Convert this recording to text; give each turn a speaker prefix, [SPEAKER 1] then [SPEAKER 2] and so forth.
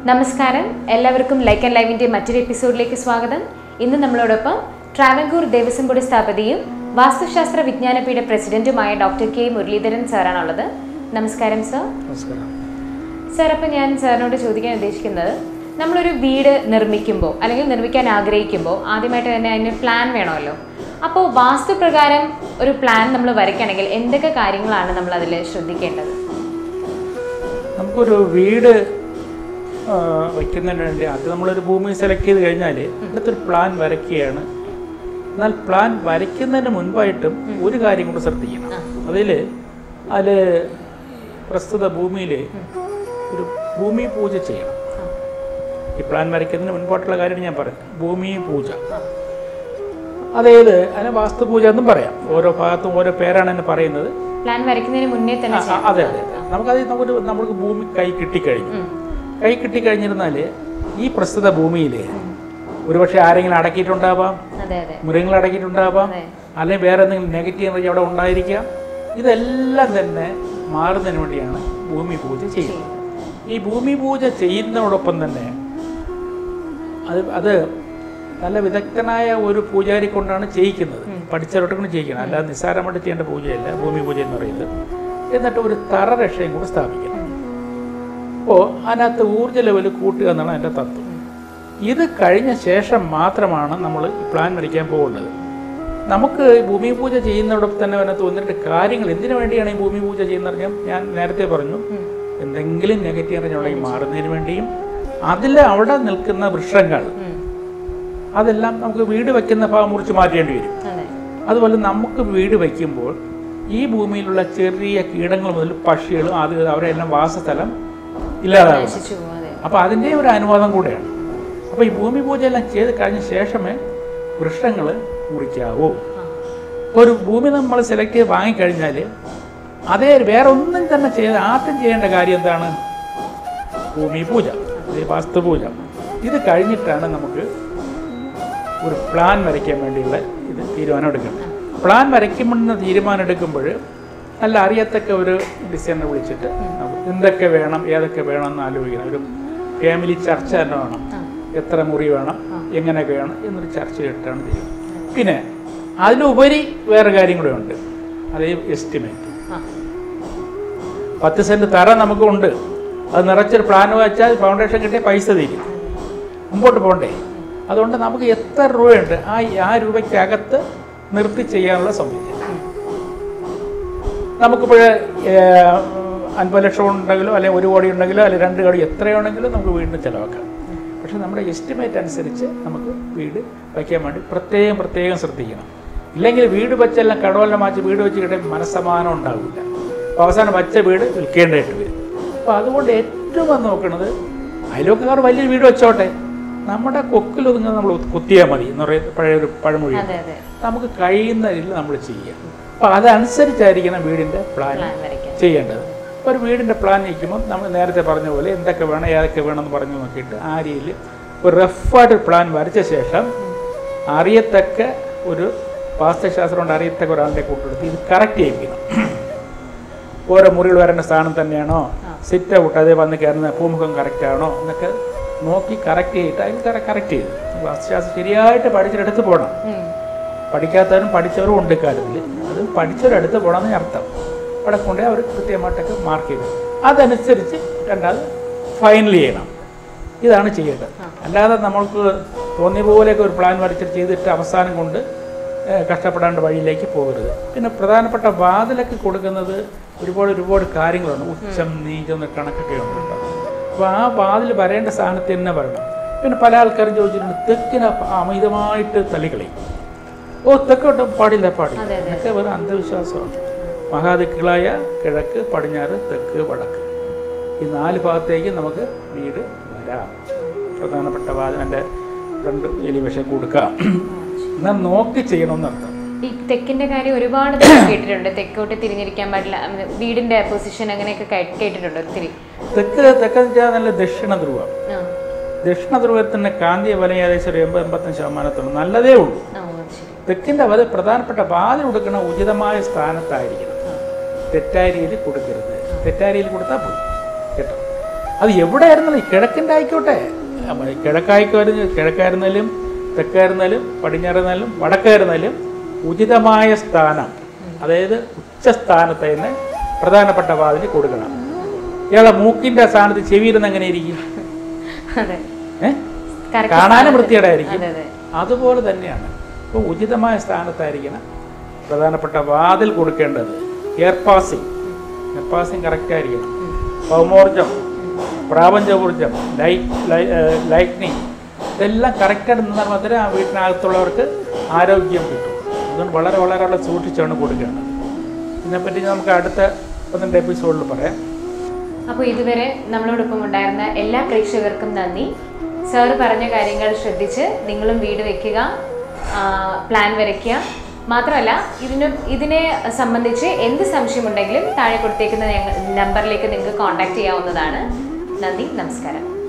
[SPEAKER 1] നമസ്കാരം എല്ലാവർക്കും like and ലൈവിൻ്റെ മറ്റൊരു എപ്പിസോഡിലേക്ക് സ്വാഗതം ഇന്ന് നമ്മളോടൊപ്പം ട്രാവൻകൂർ ദേവസ്വം ബോർഡ് സ്ഥാപതിയും വാസ്തുശാസ്ത്ര വിജ്ഞാനപീഠ പ്രസിഡന്റുമായ ഡോക്ടർ കെ മുരളീധരൻ സാറാണുള്ളത് നമസ്കാരം സർ
[SPEAKER 2] നമസ്കാരം
[SPEAKER 1] സാർ അപ്പം ഞാൻ സാറിനോട് ചോദിക്കാൻ ഉദ്ദേശിക്കുന്നത് നമ്മളൊരു വീട് നിർമ്മിക്കുമ്പോൾ അല്ലെങ്കിൽ നിർമ്മിക്കാൻ ആഗ്രഹിക്കുമ്പോൾ ആദ്യമായിട്ട് തന്നെ അതിന് പ്ലാൻ വേണമല്ലോ അപ്പോൾ വാസ്തുപ്രകാരം ഒരു പ്ലാൻ നമ്മൾ വരയ്ക്കുകയാണെങ്കിൽ എന്തൊക്കെ കാര്യങ്ങളാണ് നമ്മൾ അതിൽ ശ്രദ്ധിക്കേണ്ടത്
[SPEAKER 2] നമുക്കൊരു വീട് ആ, വയ്ക്കുന്നതിന് വേണ്ടി അത് നമ്മളൊരു ഭൂമി സെലക്ട് ചെയ്ത് കഴിഞ്ഞാൽ അടുത്തൊരു പ്ലാൻ വരയ്ക്കുകയാണ് എന്നാൽ പ്ലാൻ വരയ്ക്കുന്നതിന് മുൻപായിട്ടും ഒരു കാര്യം കൂടെ ശ്രദ്ധിക്കണം അതിൽ അതിൽ പ്രസ്തുത ഭൂമിയിൽ ഒരു ഭൂമി പൂജ ചെയ്യണം ഈ പ്ലാൻ വരയ്ക്കുന്നതിന് മുൻപോട്ടുള്ള കാര്യമാണ് ഞാൻ പറയുന്നത് ഭൂമി പൂജ അതായത് അതിനെ വാസ്തുപൂജ എന്നും പറയാം ഓരോ ഭാഗത്തും ഓരോ പേരാണ് എന്നെ പറയുന്നത്
[SPEAKER 1] പ്ലാൻ വരയ്ക്കുന്നതിന് മുന്നേ തന്നെ
[SPEAKER 2] ആ, ആ, അതെ അതെ നമുക്കത് നമുക്കൊരു നമുക്ക് ഭൂമി കൈ കിട്ടിക്കഴിഞ്ഞു കൈ കിട്ടിക്കഴിഞ്ഞിരുന്നാൽ ഈ പ്രസ്തുത ഭൂമിയിൽ ഒരുപക്ഷെ ആരെങ്കിലും അടക്കിയിട്ടുണ്ടാവാം
[SPEAKER 1] അതെ അതെ
[SPEAKER 2] മൃഗങ്ങൾ അടക്കിയിട്ടുണ്ടാവാം
[SPEAKER 1] അതെ
[SPEAKER 2] അല്ലെങ്കിൽ വേറെ എന്തെങ്കിലും നെഗറ്റീവ് എനർജി അവിടെ ഉണ്ടായിരിക്കാം ഇതെല്ലാം തന്നെ മാറുന്നതിന് വേണ്ടിയാണ് ഭൂമി പൂജ ചെയ്യുന്നത് ഈ ഭൂമി പൂജ ചെയ്യുന്നതോടൊപ്പം തന്നെ അത് അത് നല്ല വിദഗ്ധനായ ഒരു പൂജാരി കൊണ്ടാണ് ചെയ്യിക്കുന്നത് പഠിച്ചവരോട്ട് കൊണ്ട് ചെയ്യിക്കണം അല്ലാതെ നിസ്സാരമായിട്ട് ചെയ്യേണ്ട പൂജയല്ല ഭൂമി പൂജ എന്ന് പറയുന്നത് എന്നിട്ട് ഒരു തറ രക്ഷയും കൂടെ സ്ഥാപിക്കണം അപ്പോൾ അതിനകത്ത് ഊർജ്ജ ലെവൽ കൂട്ടുക എന്നാണ് അതിൻ്റെ തത്വം ഇത് കഴിഞ്ഞ ശേഷം മാത്രമാണ് നമ്മൾ ഈ പ്ലാൻ വരയ്ക്കാൻ പോകുന്നത് നമുക്ക് ഈ ഭൂമി പൂജ ചെയ്യുന്നതോടൊപ്പം തന്നെ അതിനകത്ത് ഒന്നിട്ട് കാര്യങ്ങൾ എന്തിനു വേണ്ടിയാണ് ഈ ഭൂമി പൂജ ചെയ്യുന്നത് ഞാൻ ഞാൻ നേരത്തെ പറഞ്ഞു എന്തെങ്കിലും നെഗറ്റീവ് എനർജി മാറുന്നതിന് വേണ്ടിയും അതിൽ അവിടെ നിൽക്കുന്ന വൃക്ഷങ്ങൾ
[SPEAKER 1] ഉം.
[SPEAKER 2] അതെല്ലാം നമുക്ക് വീട് വയ്ക്കുന്ന ഭാഗം മുറിച്ച് മാറ്റേണ്ടി വരും
[SPEAKER 1] അതെ
[SPEAKER 2] അതുപോലെ നമുക്ക് വീട് വയ്ക്കുമ്പോൾ ഈ ഭൂമിയിലുള്ള ചെറിയ കീടങ്ങൾ മുതൽ പക്ഷികളും അത് അവരെല്ലാം വാസസ്ഥലം ഇല്ലാതാകും
[SPEAKER 1] നശിച്ചു പോകും അതെ
[SPEAKER 2] അപ്പോൾ അതിൻ്റെ ഒരു അനുവാദം കൂടെയാണ് അപ്പോൾ ഈ ഭൂമി പൂജയെല്ലാം ചെയ്ത് കഴിഞ്ഞ ശേഷമേ വൃക്ഷങ്ങൾ മുറിക്കാവൂ ഇപ്പോൾ ഒരു ഭൂമി നമ്മൾ സെലക്ട് ചെയ്ത് വാങ്ങിക്കഴിഞ്ഞാൽ അതേ വേറെ ഒന്നും തന്നെ ചെയ്ത് ആദ്യം ചെയ്യേണ്ട കാര്യം എന്താണ് ഭൂമി പൂജ ഈ വാസ്തുപൂജ ഇത് കഴിഞ്ഞിട്ടാണ് നമുക്ക് ഒരു പ്ലാൻ വരയ്ക്കാൻ വേണ്ടിയുള്ള ഇത് തീരുമാനം എടുക്കേണ്ടത് പ്ലാൻ വരയ്ക്കുമെന്ന് തീരുമാനം എടുക്കുമ്പോൾ നല്ല അറിയത്തക്ക ഒരു ഡിസൈനറെ വിളിച്ചിട്ട് നമുക്ക് എന്തൊക്കെ വേണം ഏതൊക്കെ വേണം എന്ന് ആലോചിക്കണം ഒരു ഫാമിലി ചർച്ച തന്നെ വേണം എത്ര മുറി വേണം എങ്ങനെയൊക്കെ വേണം എന്നൊരു ചർച്ച ഇട്ടാണ് തീരുമാനം പിന്നെ അതിലുപരി വേറെ കാര്യം കൂടെ ഉണ്ട് അതേ എസ്റ്റിമേറ്റ്
[SPEAKER 1] ആ
[SPEAKER 2] പത്ത് സെൻറ്റ് തറ നമുക്കുണ്ട് അത് നിറച്ചൊരു പ്ലാൻ വെച്ചാൽ ഫൗണ്ടേഷൻ കിട്ടിയ പൈസ തീരും മുമ്പോട്ട് പോകണ്ടേ അതുകൊണ്ട് നമുക്ക് എത്ര രൂപയുണ്ട് ആ ആ രൂപയ്ക്കകത്ത് നിർത്തി ചെയ്യാനുള്ള സംവിധാനം നമുക്കിപ്പോൾ അൻപത് ലക്ഷം ഉണ്ടെങ്കിലോ അല്ലെങ്കിൽ ഒരു കോടി ഉണ്ടെങ്കിലോ അല്ലെങ്കിൽ രണ്ട് കോടി എത്രയാണെങ്കിലും നമുക്ക് വീണ്ടും ചിലവാക്കാം പക്ഷെ നമ്മുടെ എസ്റ്റിമേറ്റ് അനുസരിച്ച് നമുക്ക് വീട് വയ്ക്കാൻ വേണ്ടി പ്രത്യേകം പ്രത്യേകം ശ്രദ്ധിക്കണം ഇല്ലെങ്കിൽ വീട് വെച്ചെല്ലാം കടവെല്ലാം മാറ്റി വീട് വെച്ച് കിട്ടിയ മനസ്സമാനം ഉണ്ടാവില്ല അപ്പോൾ അവസാനം വച്ച വീട് വിൽക്കേണ്ടതായിട്ട് വരും അപ്പോൾ അതുകൊണ്ട് ഏറ്റവും നോക്കുന്നത് അയൽവക്കാർ വലിയ വീട് വെച്ചോട്ടെ നമ്മുടെ കൊക്കിലൊതുങ്ങുന്നത് നമ്മൾ കുത്തിയാൽ മതി എന്ന് പറയുന്ന പഴയൊരു പഴമൊഴി
[SPEAKER 1] അതെ അതെ
[SPEAKER 2] നമുക്ക് കഴിയുന്ന രീതിയിൽ നമ്മൾ ചെയ്യുക അപ്പോൾ അതനുസരിച്ചായിരിക്കണം വീടിൻ്റെ പ്ലാൻ
[SPEAKER 1] പ്ലാൻ വരയ്ക്കാൻ
[SPEAKER 2] ചെയ്യേണ്ടത് ഇപ്പോൾ ഒരു വീടിൻ്റെ പ്ലാൻ നിൽക്കുമ്പോൾ നമ്മൾ നേരത്തെ പറഞ്ഞ പോലെ എന്തൊക്കെ വേണം ഏതൊക്കെ വേണമെന്ന് പറഞ്ഞു നോക്കിയിട്ട് ആ രീതിയിൽ ഒരു റഫായിട്ട് പ്ലാൻ വരച്ച ശേഷം അറിയത്തക്ക ഒരു വാസ്തുശാസ്ത്രം കൊണ്ട് അറിയത്തക്ക ഒരാളുടെ കൂട്ടെടുത്ത് ഇത് കറക്റ്റ് ചെയ്യിപ്പിക്കണം ഓരോ മുറികൾ വരേണ്ട സ്ഥാനം തന്നെയാണോ സിറ്റ് ഔട്ട് അതേ വന്ന് കയറുന്ന ഭൂമുഖം കറക്റ്റ് ആണോ എന്നൊക്കെ നോക്കി കറക്റ്റ് ചെയ്തിട്ട് അതിൽ കറക്റ്റ് ചെയ്തു വാസ്തുശാസ്ത്രം ശരിയായിട്ട് പഠിച്ചിടത്ത് പോകണം
[SPEAKER 1] ഉം.
[SPEAKER 2] പഠിക്കാത്തവരും പഠിച്ചവരും ഉണ്ട് കാര്യത്തിൽ അത് പഠിച്ചവരടുത്ത് പോകണമെന്ന് അർത്ഥം അവിടെ കൊണ്ടുപോയി അവർ കൃത്യമായിട്ടൊക്കെ മാർക്ക് ചെയ്തു അതനുസരിച്ച് രണ്ടാമത് ഫൈനൽ ചെയ്യണം ഇതാണ് ചെയ്യേണ്ടത് അല്ലാതെ നമ്മൾക്ക് തോന്നിയ പോലെയൊക്കെ ഒരു പ്ലാൻ വരച്ചിട്ട് ചെയ്തിട്ട് അവസാനം കൊണ്ട് ഏഹ്, കഷ്ടപ്പെടാണ്ട് വഴിയിലേക്ക് പോകരുത് പിന്നെ പ്രധാനപ്പെട്ട വാതിലൊക്കെ കൊടുക്കുന്നത് ഒരുപാട് ഒരുപാട് കാര്യങ്ങളുണ്ട് ഉച്ചം നീചം എന്നൊക്കെ കണക്കൊക്കെ ഉണ്ട് കേട്ടോ അപ്പോൾ ആ വാതിൽ വരേണ്ട സ്ഥാനത്ത് തന്നെ വരണം പിന്നെ പല ആൾക്കാരും ചോദിച്ചിട്ടുണ്ട് തെക്കിന് അമിതമായിട്ട് തള്ളിക്കളയും ഓ തെക്കോട്ട് പാടില്ല പാടില്ല
[SPEAKER 1] അതെ, അതെ.
[SPEAKER 2] എന്നൊക്കെ വെറും അന്ധവിശ്വാസമാണ് മഹാദിക്കുകളായ കിഴക്ക് പടിഞ്ഞാറ് തെക്ക് വടക്ക് ഈ നാല് ഭാഗത്തേക്ക് നമുക്ക് വീട് വരാം പ്രധാനപ്പെട്ട വാതിൻ്റെ ഫ്രണ്ട് എലിവേഷൻ കൊടുക്കാം എന്നാൽ നോക്കി ചെയ്യണമെന്നർത്ഥം
[SPEAKER 1] ഈ തെക്കിന്റെ കാര്യം ഒരുപാട് തവണ കേട്ടിട്ടുണ്ട് തെക്കോട്ട് തിരിഞ്ഞിരിക്കാൻ പാടില്ല ഉം, വീടിന്റെ പൊസിഷൻ അങ്ങനെയൊക്കെ കേ- കേട്ടിട്ടുണ്ട് ഒത്തിരി
[SPEAKER 2] തെക്ക് തെക്കെന്ന് വെച്ചാൽ നല്ല ദക്ഷിണ ധ്രുവം
[SPEAKER 1] ആ
[SPEAKER 2] ദക്ഷിണ ധ്രുവത്തിൻ്റെ കാന്തിയ ബലം ഏകദേശം ഒരു എൺപത് എൺപത്തഞ്ച് ശതമാനത്തോളം നല്ലതേ ഉള്ളൂ
[SPEAKER 1] ആ ഓ, ശരി
[SPEAKER 2] തെക്കിൻ്റെ വല പ്രധാനപ്പെട്ട വാതിൽ കൊടുക്കുന്ന ഉചിതമായ സ്ഥാനത്തായിരിക്കണം തെറ്റായ രീതിയിൽ കൊടുക്കരുത് തെറ്റായ രീതിയിൽ കൊടുത്താൽ പോയി കേട്ടോ അത് എവിടെ ആയിരുന്നാലും കിഴക്കിൻ്റെ ആയിക്കോട്ടെ അപ്പൊ കിഴക്കായിക്കോലും കിഴക്കായിരുന്നാലും തെക്കായിരുന്നാലും പടിഞ്ഞാറായിരുന്നാലും വടക്കായിരുന്നാലും ഉചിതമായ സ്ഥാനം അതായത് ഉച്ചസ്ഥാനത്ത് തന്നെ പ്രധാനപ്പെട്ട വാതിൽ കൊടുക്കണം ഇയാളെ മൂക്കിൻ്റെ സ്ഥാനത്ത് ചെവിയിരുന്ന് എങ്ങനെ ഇരിക്കും
[SPEAKER 1] അതെ
[SPEAKER 2] ഏഹ്
[SPEAKER 1] Correct
[SPEAKER 2] കാണാനും
[SPEAKER 1] സ്ഥാനത്ത്.
[SPEAKER 2] വൃത്തികേടായിരിക്കും
[SPEAKER 1] അതെ അതെ
[SPEAKER 2] അതുപോലെ തന്നെയാണ് ഇപ്പോൾ ഉചിതമായ സ്ഥാനത്തായിരിക്കണം പ്രധാനപ്പെട്ട വാതിൽ കൊടുക്കേണ്ടത് എയർ പാസിങ് എയർ പാസിങ് കറക്റ്റായിരിക്കണം ഭൗമോർജം പ്രാപഞ്ചോർജം ലൈറ്റ് ലൈറ്റ്നിങ് ഇതെല്ലാം കറക്റ്റായിട്ട് നിന്നാൽ മാത്രമേ ആ വീട്ടിനകത്തുള്ളവർക്ക് ആരോഗ്യം കിട്ടൂ അതുകൊണ്ട് വളരെ വളരെ വളരെ സൂക്ഷിച്ചാണ് കൊടുക്കേണ്ടത് ഇതിനെപ്പറ്റി നമുക്ക് അടുത്ത പന്ത്രണ്ട് എപ്പിസോഡിൽ പറയാം
[SPEAKER 1] അപ്പോൾ ഇതുവരെ നമ്മളോടൊപ്പം ഉണ്ടായിരുന്ന എല്ലാ പ്രേക്ഷകർക്കും നന്ദി സാർ പറഞ്ഞ കാര്യങ്ങൾ ശ്രദ്ധിച്ച് നിങ്ങളും വീട് വെക്കുക പ്ലാൻ വരയ്ക്കുക മാത്രമല്ല ഇതിന് ഇതിനെ സംബന്ധിച്ച് എന്ത് സംശയമുണ്ടെങ്കിലും താഴെ കൊടുത്തേക്കുന്ന ഞങ്ങ- നമ്പറിലേക്ക് നിങ്ങൾക്ക് കോൺടാക്ട് ചെയ്യാവുന്നതാണ് നന്ദി നമസ്കാരം